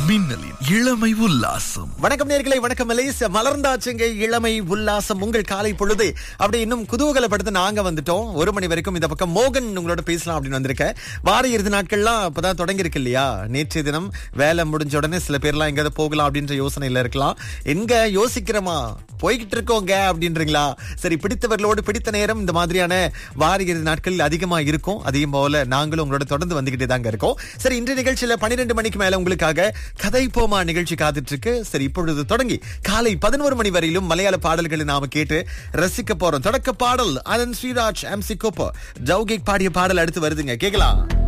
மின்னலின் இளமை உல்லாசம் வணக்கம் நேர்களை வணக்கம் மலேஸ் மலர்ந்தாச்சுங்க இளமை உல்லாசம் உங்கள் காலை பொழுது அப்படி இன்னும் குதூகலப்படுத்த நாங்க வந்துட்டோம் ஒரு மணி வரைக்கும் இந்த பக்கம் மோகன் உங்களோட பேசலாம் அப்படின்னு வந்திருக்கேன் வார இறுதி நாட்கள்லாம் இப்பதான் தொடங்கி இருக்கு இல்லையா நேற்றைய தினம் வேலை முடிஞ்ச உடனே சில பேர்லாம் எங்கேயாவது போகலாம் அப்படின்ற யோசனையில இருக்கலாம் எங்க யோசிக்கிறோமா போய்கிட்டு இருக்கோங்க அப்படின்றீங்களா சரி பிடித்தவர்களோடு பிடித்த நேரம் இந்த மாதிரியான வார இறுதி நாட்கள் அதிகமா இருக்கும் அதே போல நாங்களும் உங்களோட தொடர்ந்து வந்துகிட்டே தாங்க இருக்கோம் சரி இன்றைய நிகழ்ச்சியில பன்னிரெண்டு மணிக்கு மேல உங்களுக்காக கதை போமா நிகழ்ச்சி காத்துட்டு இருக்கு சரி இப்பொழுது தொடங்கி காலை பதினோரு மணி வரையிலும் மலையாள பாடல்களை நாம கேட்டு ரசிக்க போறோம் தொடக்க பாடல் அனந்த் ஸ்ரீராஜ் எம் சி கோப்போ ஜவுகிக் பாடிய பாடல் அடுத்து வருதுங்க கேக்கலாம்